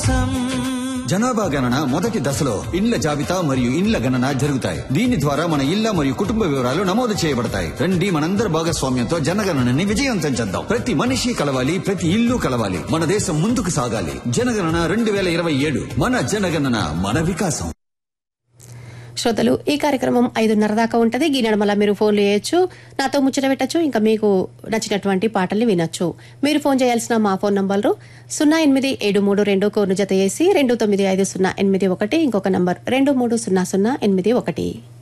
వికాసం జనాభా గణన మొదటి దశలో ఇండ్ల జాబితా మరియు ఇండ్ల గణన జరుగుతాయి దీని ద్వారా మన ఇళ్ల మరియు కుటుంబ వివరాలు నమోదు చేయబడతాయి రండి మనందరి భాగస్వామ్యంతో జనగణనని విజయవంతం చేద్దాం ప్రతి మనిషి కలవాలి ప్రతి ఇల్లు కలవాలి మన దేశం ముందుకు సాగాలి జనగణన రెండు వేల ఇరవై ఏడు మన జనగణన మన వికాసం శ్రోతలు ఈ కార్యక్రమం ఐదున్నర దాకా ఉంటుంది ఈ నడమల మీరు ఫోన్లు చేయొచ్చు నాతో ముచ్చట పెట్టచ్చు ఇంకా మీకు నచ్చినటువంటి పాటల్ని వినొచ్చు మీరు ఫోన్ చేయాల్సిన మా ఫోన్ నంబర్లు సున్నా ఎనిమిది ఏడు మూడు రెండు కోను జత చేసి రెండు తొమ్మిది ఐదు సున్నా ఎనిమిది ఒకటి ఇంకొక నంబర్ రెండు మూడు సున్నా సున్నా ఎనిమిది ఒకటి